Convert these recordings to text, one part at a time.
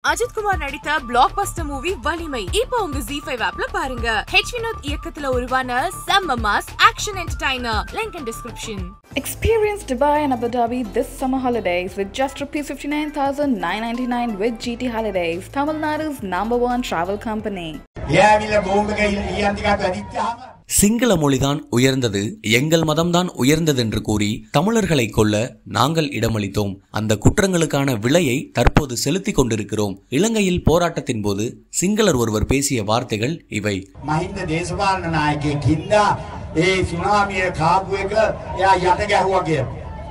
அஜித் குமார் நடித்த black Bastar movie வலிமை இப்போ உங்க ஜி ஃபைவ் ஆப்ல பாருங்க ஹெச் வினோத் இயக்கத்துல உருவான செம்ம mass action entertainer link in description Experience Dubai and Abu Dhabi this summer holidays with just rupees 59,999 with GT Holidays, Tamil Nadu's number one travel company. එයාවිල්ල බෝම්බ එක ඊයන්තිකත් වැදිච්චාම சிங்கள மொழிதான் உயர்ந்தது எங்கள் மதம்தான் உயர்ந்தது என்று கூறி தமிழர்களை கொல்ல நாங்கள் இடமளித்தோம் அந்த குற்றங்களுக்கான விலையை தற்போது செலுத்திக் கொண்டிருக்கிறோம் இலங்கையில் போராட்டத்தின் போது சிங்களர் ஒருவர் பேசிய வார்த்தைகள் இவை මහින්ද දේශපාලන නායකයෙක් හින්දා ඒ සුනාමිය කාපු එක එයා යට ගැහුවා කියලා.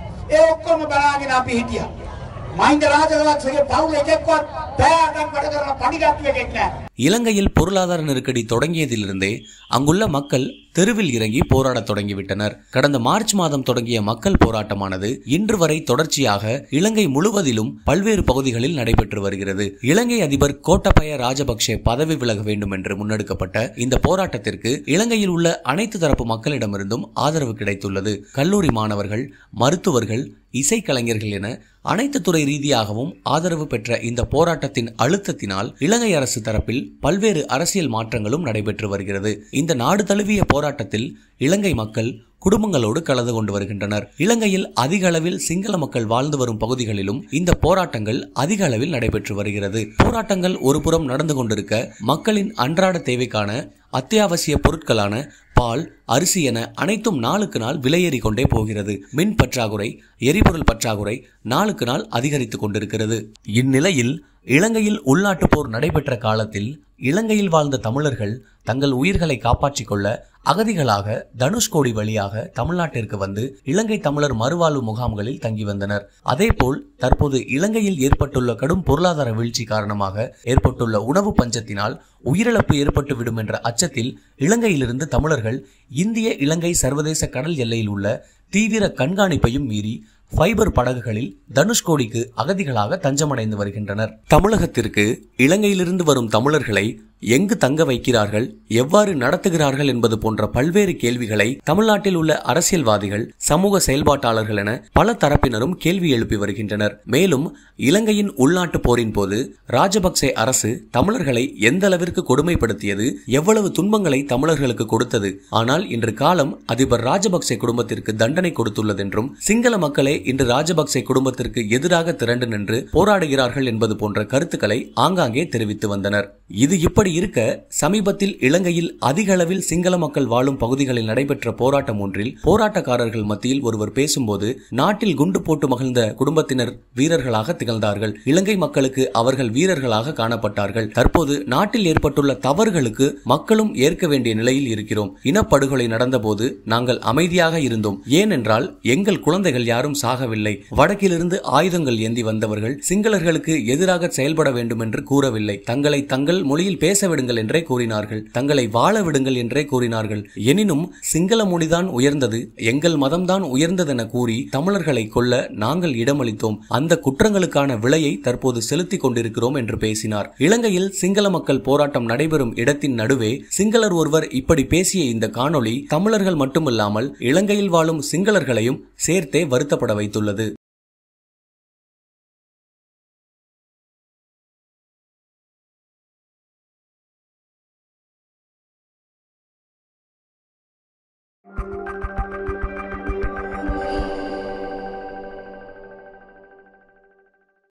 ඒ ඔක්කොම බලාගෙන අපි හිටියා. මහින්ද රාජපක්ෂගේ පවුල එකෙක්වත් පෑයටක් වැඩ කරන පඩිගත්තු එකෙක් නැහැ. இலங்கையில் பொருளாதார நெருக்கடி தொடங்கியதிலிருந்தே அங்குள்ள மக்கள் தெருவில் இறங்கி போராடத் தொடங்கிவிட்டனர் கடந்த மார்ச் மாதம் தொடங்கிய மக்கள் போராட்டமானது இன்று வரை தொடர்ச்சியாக இலங்கை முழுவதிலும் பல்வேறு பகுதிகளில் நடைபெற்று வருகிறது இலங்கை அதிபர் கோட்டபய ராஜபக்சே பதவி விலக வேண்டும் என்று முன்னெடுக்கப்பட்ட இந்த போராட்டத்திற்கு இலங்கையில் உள்ள அனைத்து தரப்பு மக்களிடமிருந்தும் ஆதரவு கிடைத்துள்ளது கல்லூரி மாணவர்கள் மருத்துவர்கள் இசைக்கலைஞர்கள் என அனைத்து துறை ரீதியாகவும் ஆதரவு பெற்ற இந்த போராட்டத்தின் அழுத்தத்தினால் இலங்கை அரசு தரப்பில் பல்வேறு அரசியல் மாற்றங்களும் நடைபெற்று வருகிறது இந்த நாடு தழுவிய போராட்டத்தில் இலங்கை மக்கள் குடும்பங்களோடு கலந்து கொண்டு வருகின்றனர் இலங்கையில் அதிக அளவில் சிங்கள மக்கள் வாழ்ந்து வரும் பகுதிகளிலும் இந்த போராட்டங்கள் அதிக அளவில் நடைபெற்று வருகிறது போராட்டங்கள் ஒருபுறம் நடந்து கொண்டிருக்க மக்களின் அன்றாட தேவைக்கான அத்தியாவசிய பொருட்களான பால் அரிசி என அனைத்தும் நாளுக்கு நாள் விலையேறி கொண்டே போகிறது மின் பற்றாக்குறை எரிபொருள் பற்றாக்குறை நாளுக்கு நாள் அதிகரித்துக் கொண்டிருக்கிறது இந்நிலையில் இலங்கையில் உள்நாட்டுப் போர் நடைபெற்ற காலத்தில் இலங்கையில் வாழ்ந்த தமிழர்கள் தங்கள் உயிர்களை காப்பாற்றிக் கொள்ள அகதிகளாக தனுஷ்கோடி வழியாக தமிழ்நாட்டிற்கு வந்து இலங்கை தமிழர் மறுவாழ்வு முகாம்களில் தங்கி வந்தனர் அதேபோல் தற்போது இலங்கையில் ஏற்பட்டுள்ள கடும் பொருளாதார வீழ்ச்சி காரணமாக ஏற்பட்டுள்ள உணவு பஞ்சத்தினால் உயிரிழப்பு ஏற்பட்டு விடும் என்ற அச்சத்தில் இலங்கையிலிருந்து தமிழர்கள் இந்திய இலங்கை சர்வதேச கடல் எல்லையில் உள்ள தீவிர கண்காணிப்பையும் மீறி ஃபைபர் படகுகளில் தனுஷ்கோடிக்கு அகதிகளாக தஞ்சமடைந்து வருகின்றனர் தமிழகத்திற்கு இலங்கையிலிருந்து வரும் தமிழர்களை எங்கு தங்க வைக்கிறார்கள் எவ்வாறு நடத்துகிறார்கள் என்பது போன்ற பல்வேறு கேள்விகளை தமிழ்நாட்டில் உள்ள அரசியல்வாதிகள் சமூக செயல்பாட்டாளர்கள் என பல தரப்பினரும் கேள்வி எழுப்பி வருகின்றனர் மேலும் இலங்கையின் உள்நாட்டு போரின் போது ராஜபக்சே அரசு தமிழர்களை எந்த அளவிற்கு கொடுமைப்படுத்தியது எவ்வளவு துன்பங்களை தமிழர்களுக்கு கொடுத்தது ஆனால் இன்று காலம் அதிபர் ராஜபக்சே குடும்பத்திற்கு தண்டனை கொடுத்துள்ளதென்றும் சிங்கள மக்களே இன்று ராஜபக்சே குடும்பத்திற்கு எதிராக திரண்டு நின்று போராடுகிறார்கள் என்பது போன்ற கருத்துக்களை ஆங்காங்கே தெரிவித்து வந்தனர் இது இப்படி இருக்க சமீபத்தில் இலங்கையில் அதிக அளவில் சிங்கள மக்கள் வாழும் பகுதிகளில் நடைபெற்ற போராட்டம் ஒன்றில் போராட்டக்காரர்கள் மத்தியில் ஒருவர் பேசும்போது நாட்டில் குண்டு போட்டு மகிழ்ந்த குடும்பத்தினர் வீரர்களாக திகழ்ந்தார்கள் இலங்கை மக்களுக்கு அவர்கள் வீரர்களாக காணப்பட்டார்கள் தற்போது நாட்டில் ஏற்பட்டுள்ள தவறுகளுக்கு மக்களும் ஏற்க வேண்டிய நிலையில் இருக்கிறோம் இனப்படுகொலை நடந்தபோது நாங்கள் அமைதியாக இருந்தோம் ஏனென்றால் எங்கள் குழந்தைகள் யாரும் சாகவில்லை வடக்கிலிருந்து ஆயுதங்கள் ஏந்தி வந்தவர்கள் சிங்களர்களுக்கு எதிராக செயல்பட வேண்டும் என்று கூறவில்லை தங்களை தங்கள் மொழியில் பேச விடுங்கள் என்றே கூறினார்கள் தங்களை வாழ விடுங்கள் என்றே கூறினார்கள் எனினும் சிங்கள மொழிதான் உயர்ந்தது எங்கள் மதம்தான் உயர்ந்ததென கூறி தமிழர்களை கொல்ல நாங்கள் இடமளித்தோம் அந்த குற்றங்களுக்கான விலையை தற்போது செலுத்திக் கொண்டிருக்கிறோம் என்று பேசினார் இலங்கையில் சிங்கள மக்கள் போராட்டம் நடைபெறும் இடத்தின் நடுவே சிங்களர் ஒருவர் இப்படி பேசிய இந்த காணொளி தமிழர்கள் மட்டுமல்லாமல் இலங்கையில் வாழும் சிங்களர்களையும் சேர்த்தே வருத்தப்பட வைத்துள்ளது